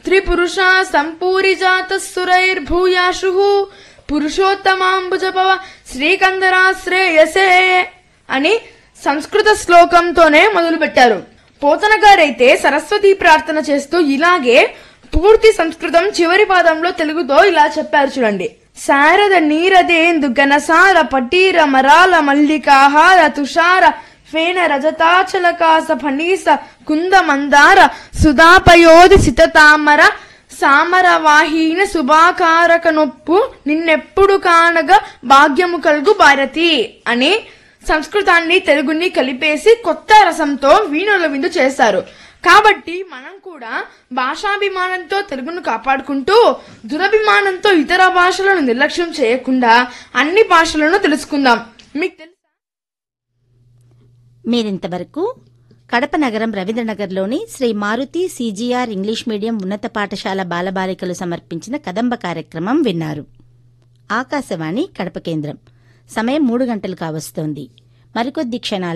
త్రిపురుష సంపూరిజాత సురైర్భూయాశు పురుషోత్తమాంబుజపవ శ్రీకందరాశ్రేయసే అని సంస్కృత శ్లోకంతోనే మొదలుపెట్టారు పోతన గారైతే సరస్వతి ప్రార్థన చేస్తూ ఇలాగే పూర్తి సంస్కృతం చివరి పాదంలో తెలుగుతో ఇలా చెప్పారు చూడండి శారద నీరదేందు ఘనసార పటీర మరాల మల్లికాహార తుషార ఫేన రజతాచలకాస ఫణీస కుంద మందార సుధాపయోధి సితతామర సామర వాహీన శుభాకారక నొప్పు నిన్నెప్పుడు కానగా భాగ్యము కలుగు భారతి అని సంస్కృతాన్ని తెలుగుని కలిపేసి కొత్త రసంతో వీణుల విందు చేశారు కాబట్టి మనం కూడా భాషాభిమానంతో తెలుగును కాపాడుకుంటూ దురభిమానంతో ఇతర భాషలను నిర్లక్ష్యం చేయకుండా అన్ని భాషలను తెలుసుకుందాం మీకు తెలుసా మీరింతవరకు కడప నగరం రవీంద్రనగర్లోని Shri Maruthi C G R English medium ఉన్నత పాఠశాల బాలబాలికలు సమర్పించిన కదంబ కార్యక్రమం విన్నారు ఆకాశవాణి కడప కేంద్రం సమయం మూడు గంటలు కావస్తోంది మరికొద్ది క్షణాలు